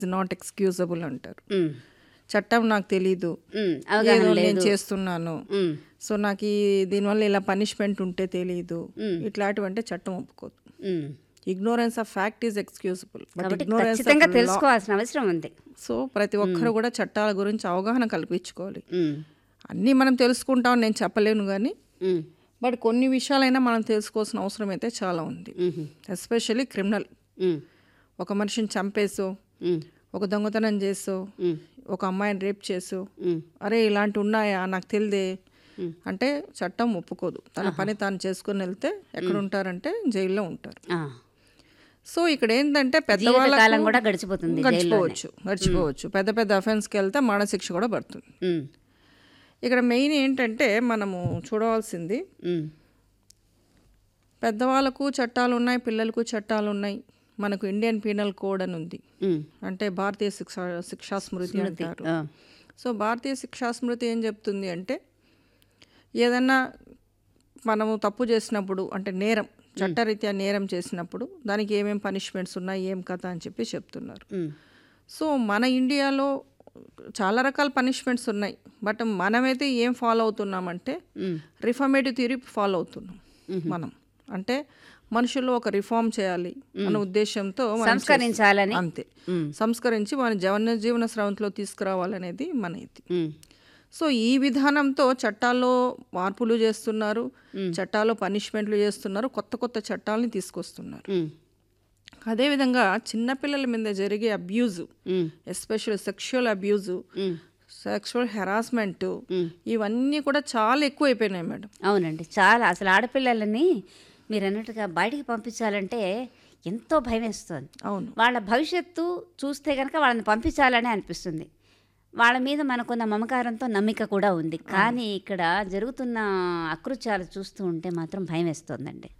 Not excusable అంటారు ఉమ్, చట్టం నాకు తెలీదు ఉమ్, అవగాహన ఏదో నేను లేదు చేస్తున్నాను ఉమ్, సో నాకు ఈ దీనివల్ల ఇలా పనిష్మెంట్ ఉంటే తెలియదు మ్మ్. ఇట్లాంటివంటే చట్టం ఒప్పుకోదు um. Ignorance of fact is excusable but కాబట్టి ఇగ్నోరెన్స్ ఖచ్చితంగా తెలుసుకోవాల్సిన అవసరం ఉంది సో ప్రతి ఒక్కరు కూడా చట్టాల గురించి అవగాహన కల్పించుకోవాలి ఉమ్, అన్నీ మనం తెలుసుకుంటాం నేను చెప్పలేను కానీ ఉమ్, బట్ కొన్ని విషయాలైనా మనం తెలుసుకోవాల్సిన అవసరం అయితే చాలా ఉంది ఉమ్, ఎస్పెషల్లీ క్రిమినల్ ఉమ్, ఒక మనిషిని చంపేసో ఉమ్, ఒక దొంగతనం చేసో ఉమ్, ఒక అమ్మాయిని రేప్ చేసో ఉమ్, అరే ఇలాంటి ఉన్నాయా నాకు తెలిదే అంటే చట్టం ఒప్పుకోదు తన పని తాను చేసుకుని వెళ్తే ఎక్కడ ఉంటారంటే జైల్లో ఉంటారు ఆ, సో ఇక్కడ ఏంటంటే జీవితకాలం పెద్దవాళ్ళకు కూడా గడిచిపోతుంది జైల్లోనే. గడిచిపోవచ్చు గడిచిపోవచ్చు పెద్ద పెద్ద అఫెన్స్కి వెళ్తే మరణశిక్ష కూడా పడుతుంది ఉమ్, ఇక్కడ మెయిన్ ఏంటంటే మనము చూడవలసింది ఉమ్, పెద్దవాళ్ళకు చట్టాలు ఉన్నాయి పిల్లలకు చట్టాలు ఉన్నాయి మనకు ఇండియన్ పీనల్ కోడ్ అని ఉంది ఉమ్, అంటే భారతీయ శిక్షా శిక్షా స్మృతి అంటారు ఆ, సో భారతీయ శిక్షా స్మృతి ఏం చెప్తుంది అంటే ఏదన్నా మనము తప్పు చేసినప్పుడు అంటే నేరం చట్టరీత్యా నేరం చేసినప్పుడు దానికి ఏమేం పనిష్మెంట్స్ ఉన్నాయి ఏం కథ అని చెప్పి చెప్తున్నారు ఉమ్, సో మన ఇండియాలో చాలా రకాల పనిష్మెంట్స్ ఉన్నాయి బట్ మనమైతే ఏం ఫాలో అవుతున్నామంటే ఉమ్, రిఫార్మేటివ్ థియరీ ఫాలో అవుతున్నాం మనం అంటే మనుషుల్లో ఒక రిఫార్మ్ చేయాలి అన్న ఉద్దేశంతో మనం సంస్కరించాలని చేస్తాం. అంతే సంస్కరించి మన జీవన జీవన స్రవంతిలో తీసుకురావాలనేది మన ఇది ఉమ్, సో ఈ విధానంతో చట్టాల్లో మార్పులు చేస్తున్నారు చట్టాల్లో పనిష్మెంట్లు చేస్తున్నారు కొత్త కొత్త చట్టాలని తీసుకొస్తున్నారు ఉమ్, అదేవిధంగా చిన్నపిల్లల మీద జరిగే abuse um, especial sexual abuse um. Sexual harassment ఇవన్నీ కూడా చాలా ఎక్కువ అయిపోయినాయి మేడం అవునండి చాలా అసలు ఆడపిల్లలని మీరు అన్నట్టుగా బయటికి పంపించాలంటే ఎంతో భయం వేస్తుంది అవును వాళ్ళ భవిష్యత్తు చూస్తే కనుక వాళ్ళని పంపించాలని అనిపిస్తుంది వాళ్ళ మీద మనకున్న మమకారంతో నమ్మిక కూడా ఉంది కానీ ఇక్కడ జరుగుతున్న అకృత్యాలు చూస్తూ ఉంటే మాత్రం భయం వేస్తుందండి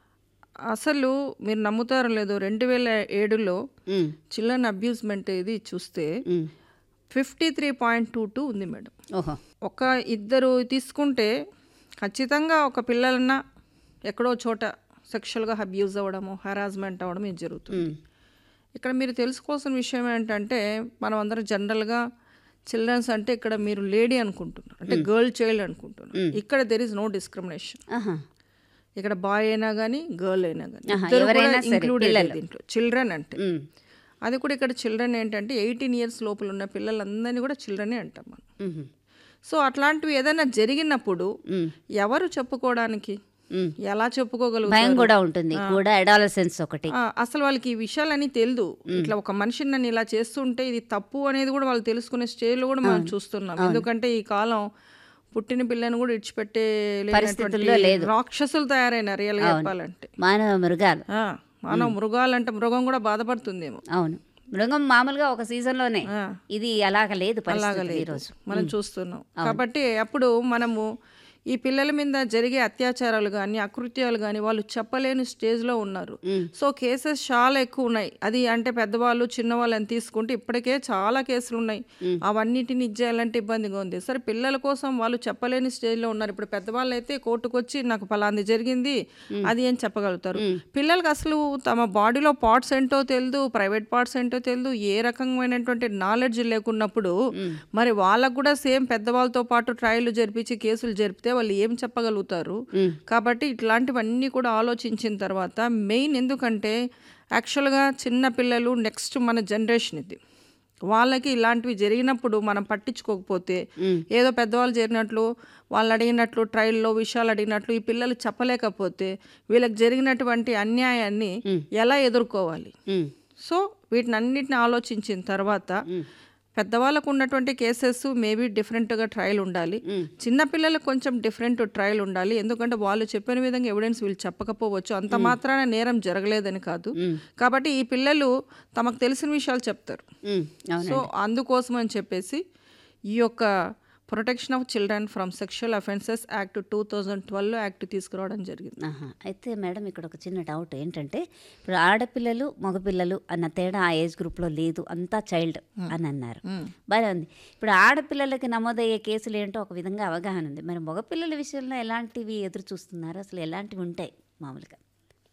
అసలు మీరు నమ్ముతారో లేదో రెండు వేల ఏడులో ఉమ్, చిల్డ్రన్ అబ్యూస్మెంట్ ఇది చూస్తే um. Fifty three point two two ఉంది మేడం ఓహో ఒక ఇద్దరు తీసుకుంటే ఖచ్చితంగా ఒక పిల్లలన్నా ఎక్కడో చోట సెక్షువల్గా అబ్యూజ్ అవ్వడము హరాస్మెంట్ అవ్వడం ఇది జరుగుతుంది ఉమ్, ఇక్కడ మీరు తెలుసుకోవాల్సిన విషయం ఏంటంటే మనం అందరం జనరల్గా చిల్డ్రన్స్ అంటే ఇక్కడ మీరు లేడీ అనుకుంటున్నారు అంటే గర్ల్ చైల్డ్ అనుకుంటున్నారు ఇక్కడ దెర్ ఇస్ నో డిస్క్రిమినేషన్ ఆహా ఇక్కడ బాయ్ అయినా కానీ గర్ల్ అయినా కానీ ఆహా, ఇద్దరు కూడా ఎవరైనా సరే, included పిల్లలు. దీంట్లో చిల్డ్రన్ అంటే ఉమ్, అది కూడా ఇక్కడ చిల్డ్రన్ ఏంటంటే ఎయిటీన్ ఇయర్స్ లోపల ఉన్న పిల్లలందరినీ కూడా చిల్డ్రనే అంటాం మనం ఉమ్, సో అట్లాంటివి ఏదైనా జరిగినప్పుడు ఉమ్, ఎవరు చెప్పుకోవడానికి ఉమ్. ఎలా చెప్పుకోగలుగుతారు భయం కూడా ఉంటుంది కూడా అడాలసెన్స్ ఒకటి ఆ, అసలు వాళ్ళకి ఈ విషయాలన్నీ తెలియదు ఇట్లా ఒక మనిషిని నన్ను ఇలా చేస్తుంటే ఇది తప్పు అనేది కూడా వాళ్ళు తెలుసుకునే స్టేజ్లో కూడా మనం చూస్తున్నాం ఎందుకంటే ఈ కాలం పుట్టిన పిల్లని కూడా ఇడిచిపెట్టే పరిస్థితుల్లో లేదు. రాక్షసులు తయారైన రియల్గా చెప్పాలంటే మానవ మృగాలు ఆ, మానవ మృగాలంటే మృగం కూడా బాధపడుతుందేమో అవును మృగం మామూలుగా ఒక సీజన్లోనే ఆ. ఇది అలాగ లేదు పరిస్థితి ఈరోజు మనం చూస్తున్నాం కాబట్టి అప్పుడు మనము ఈ పిల్లల మీద జరిగే అత్యాచారాలు కానీ అకృత్యాలు కానీ వాళ్ళు చెప్పలేని స్టేజ్లో ఉన్నారు సో కేసెస్ చాలా ఎక్కువ ఉన్నాయి అది అంటే పెద్దవాళ్ళు చిన్నవాళ్ళని తీసుకుంటే ఇప్పటికే చాలా కేసులు ఉన్నాయి అవన్నిటిని ఇచ్చేయాలంటే ఇబ్బందిగా ఉంది సరే పిల్లల కోసం వాళ్ళు చెప్పలేని స్టేజ్లో ఉన్నారు ఇప్పుడు పెద్దవాళ్ళు అయితే కోర్టుకు వచ్చి నాకు ఫలాంది జరిగింది అది అని చెప్పగలుగుతారు పిల్లలకి అసలు తమ బాడీలో పార్ట్స్ ఏంటో తెలియదు ప్రైవేట్ పార్ట్స్ ఏంటో తెలియదు ఏ రకమైనటువంటి నాలెడ్జ్ లేకున్నప్పుడు మరి వాళ్ళకు కూడా సేమ్ పెద్దవాళ్ళతో పాటు ట్రయల్ జరిపించి కేసులు జరిపితే వాళ్ళు ఏం చెప్పగలుగుతారు కాబట్టి ఇట్లాంటివన్నీ కూడా ఆలోచించిన తర్వాత మెయిన్ ఎందుకంటే యాక్చువల్గా చిన్న పిల్లలు నెక్స్ట్ మన జనరేషన్ ఇది వాళ్ళకి ఇలాంటివి జరిగినప్పుడు మనం పట్టించుకోకపోతే ఏదో పెద్దవాళ్ళు జరిగినట్లు వాళ్ళు అడిగినట్లు ట్రయల్లో విషయాలు అడిగినట్లు ఈ పిల్లలు చెప్పలేకపోతే వీళ్ళకి జరిగినటువంటి అన్యాయాన్ని ఎలా ఎదుర్కోవాలి ఉమ్, సో వీటిని అన్నిటిని ఆలోచించిన తర్వాత పెద్దవాళ్ళకు ఉన్నటువంటి కేసెస్ మేబీ డిఫరెంట్గా ట్రయల్ ఉండాలి చిన్నపిల్లలకు కొంచెం డిఫరెంట్ ట్రయల్ ఉండాలి ఎందుకంటే వాళ్ళు చెప్పిన విధంగా ఎవిడెన్స్ వీళ్ళు చెప్పకపోవచ్చు అంత మాత్రాన నేరం జరగలేదని కాదు కాబట్టి ఈ పిల్లలు తమకు తెలిసిన విషయాలు చెప్తారు ఉమ్, అవును సో అందుకోసం అని చెప్పేసి ఈ యొక్క protection of children from sexual offences act two thousand twelve act తీసుకురావడం జరిగింది ఆహా. అయితే మేడం ఇక్కడ ఒక చిన్న డౌట్ ఏంటంటే ఇప్పుడు ఆడపిల్లలు మగపిల్లలు అన్న తేడా ఆ ఏజ్ గ్రూప్లో లేదు అంతా చైల్డ్ అని అన్నారు బాగా ఉంది ఇప్పుడు ఆడపిల్లలకి నమోదయ్యే కేసులు ఏంటో ఒక విధంగా అవగాహన ఉంది మరి మగపిల్లల విషయంలో ఎలాంటివి ఎదురు చూస్తున్నారు అసలు ఎలాంటివి ఉంటాయి మామూలుగా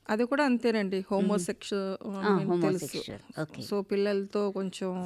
అది కూడా అంతేనండి హోమోసెక్ష తెలుసు homosexual. Okay. సో పిల్లలతో కొంచెం